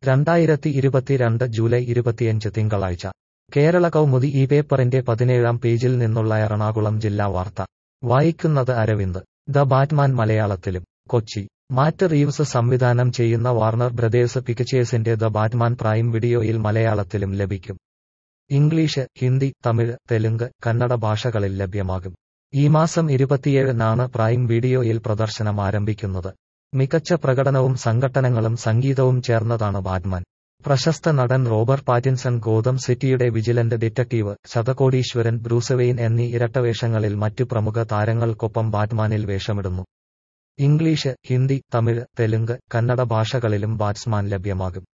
രണ്ടായിരത്തി ഇരുപത്തിരണ്ട് ജൂലൈ ഇരുപത്തിയഞ്ച് തിങ്കളാഴ്ച കേരള കൗമുദി ഈ പേപ്പറിന്റെ പതിനേഴാം പേജിൽ നിന്നുള്ള എറണാകുളം ജില്ലാ വാർത്ത വായിക്കുന്നത് അരവിന്ദ് ദ ബാറ്റ്മാൻ മലയാളത്തിലും കൊച്ചി മാറ്റ് റീവ്സ് സംവിധാനം ചെയ്യുന്ന വാർണർ ബ്രദേഴ്സ് പിക്ചേഴ്സിന്റെ ദ ബാറ്റ്മാൻ പ്രൈം വീഡിയോയിൽ മലയാളത്തിലും ലഭിക്കും ഇംഗ്ലീഷ് ഹിന്ദി തമിഴ് തെലുങ്ക് കന്നഡ ഭാഷകളിൽ ലഭ്യമാകും ഈ മാസം ഇരുപത്തിയേഴിനാണ് പ്രൈം വീഡിയോയിൽ പ്രദർശനം ആരംഭിക്കുന്നത് മികച്ച പ്രകടനവും സംഘട്ടനങ്ങളും സംഗീതവും ചേർന്നതാണ് ബാറ്റ്മാൻ പ്രശസ്ത നടൻ റോബർട്ട് പാറ്റിൻസൺ ഗോതം സിറ്റിയുടെ വിജിലന്റ് ഡിറ്റക്ടീവ് ശതകോടീശ്വരൻ ബ്രൂസവെയിൻ എന്നീ ഇരട്ടവേഷങ്ങളിൽ മറ്റു പ്രമുഖ താരങ്ങൾക്കൊപ്പം ബാറ്റ്മാനിൽ വേഷമിടുന്നു ഇംഗ്ലീഷ് ഹിന്ദി തമിഴ് തെലുങ്ക് കന്നഡ ഭാഷകളിലും ബാറ്റ്സ്മാൻ ലഭ്യമാകും